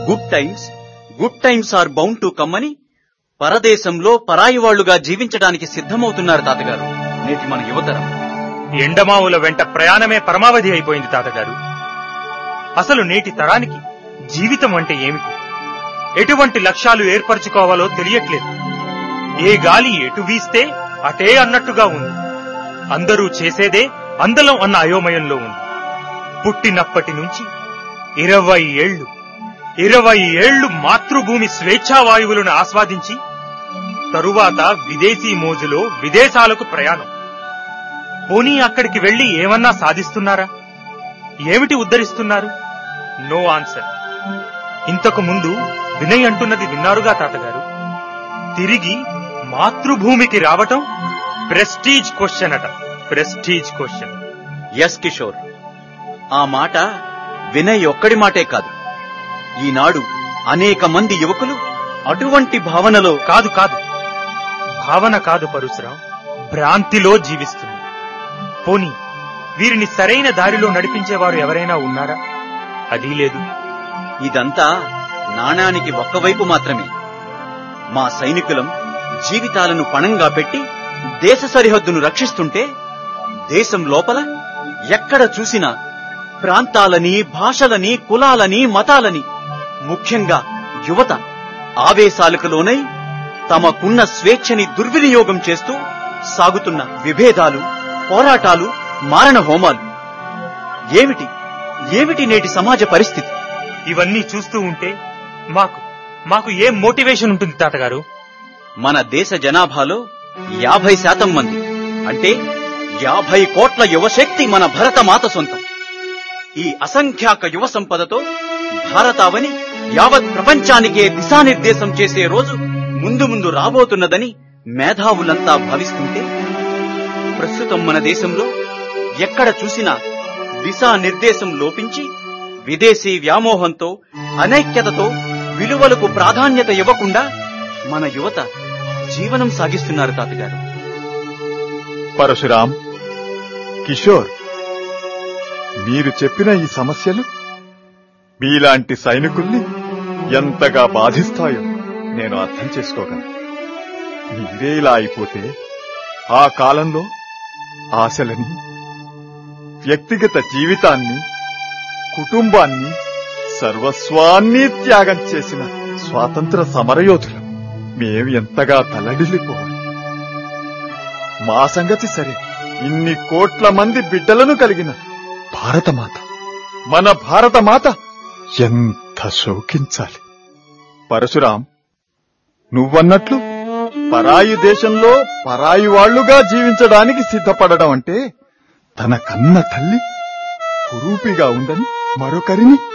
good times good times are bound to కమ్మని పరదేశంలో పరాయి వాళ్లుగా జీవించడానికి సిద్ధమవుతున్నారు తాతగారు నేటి మన యువతరం ఎండమావుల వెంట ప్రయాణమే పరమావధి అయిపోయింది తాతగారు అసలు నేటి తరానికి జీవితం అంటే ఏమిటి ఎటువంటి లక్ష్యాలు ఏర్పరచుకోవాలో తెలియట్లేదు ఏ గాలి ఎటు వీస్తే అటే అన్నట్టుగా ఉంది అందరూ చేసేదే అందలం అన్న అయోమయంలో ఉంది పుట్టినప్పటి నుంచి ఇరవై ఏళ్లు ఇరవై ఏళ్లు మాతృభూమి స్వేచ్ఛావాయువులను ఆస్వాదించి తరువాత విదేశీ మోజులో విదేశాలకు ప్రయాణం పోనీ అక్కడికి వెళ్లి ఏమన్నా సాధిస్తున్నారా ఏమిటి ఉద్ధరిస్తున్నారు నో ఆన్సర్ ఇంతకు ముందు వినయ్ అంటున్నది విన్నారుగా తాతగారు తిరిగి మాతృభూమికి రావటం ప్రెస్టీజ్ క్వశ్చన్ అట ప్రెస్టీజ్ క్వశ్చన్ ఎస్ కిషోర్ ఆ మాట వినయ్ ఒక్కడి మాటే కాదు ఈనాడు అనేక మంది యువకులు అటువంటి భావనలో కాదు కాదు భావన కాదు పరశురాం భ్రాంతిలో జీవిస్తుంది పోనీ వీరిని సరైన దారిలో నడిపించేవారు ఎవరైనా ఉన్నారా అదీ లేదు ఇదంతా నాణానికి ఒక్కవైపు మాత్రమే మా సైనికులం జీవితాలను పణంగా పెట్టి దేశ సరిహద్దును రక్షిస్తుంటే దేశం లోపల ఎక్కడ చూసినా ప్రాంతాలని భాషలని కులాలని మతాలని ముఖ్యంగా యువత ఆవేశాలకు లోనై తమకున్న స్వేచ్ఛని దుర్వినియోగం చేస్తూ సాగుతున్న విభేదాలు పోరాటాలు మారణ హోమాలు ఏమిటి ఏమిటి నేటి సమాజ పరిస్థితి ఇవన్నీ చూస్తూ ఉంటే మాకు మాకు ఏం మోటివేషన్ ఉంటుంది తాతగారు మన దేశ జనాభాలో యాభై శాతం మంది అంటే యాభై కోట్ల యువశక్తి మన భరతమాత సొంతం ఈ అసంఖ్యాక యువ సంపదతో భారతావని యావత్ ప్రపంచానికే దిశానిర్దేశం చేసే రోజు ముందు ముందు రాబోతున్నదని మేధావులంతా భావిస్తుంటే ప్రస్తుతం మన దేశంలో ఎక్కడ చూసినా దిశానిర్దేశం లోపించి విదేశీ వ్యామోహంతో అనైక్యతతో విలువలకు ప్రాధాన్యత ఇవ్వకుండా మన యువత జీవనం సాగిస్తున్నారు తాతగారు పరశురాం కిషోర్ మీరు చెప్పిన ఈ సమస్యలు మీలాంటి సైనికుల్ని ఎంతగా బాధిస్తాయో నేను అర్థం చేసుకోగలను మీరే ఇలా అయిపోతే ఆ కాలంలో ఆశలని వ్యక్తిగత జీవితాన్ని కుటుంబాన్ని సర్వస్వాన్ని త్యాగం చేసిన స్వాతంత్ర సమరయోధులు మేం ఎంతగా తలడిల్లిపోవాలి మా సంగతి సరే ఇన్ని కోట్ల మంది బిడ్డలను కలిగిన భారతమాత మన భారతమాత ఎంత శోకించాలి పరశురాం నువ్వన్నట్లు పరాయి దేశంలో పరాయి వాళ్లుగా జీవించడానికి సిద్ధపడడం అంటే తన కన్న తల్లి కురూపిగా ఉందని మరొకరిని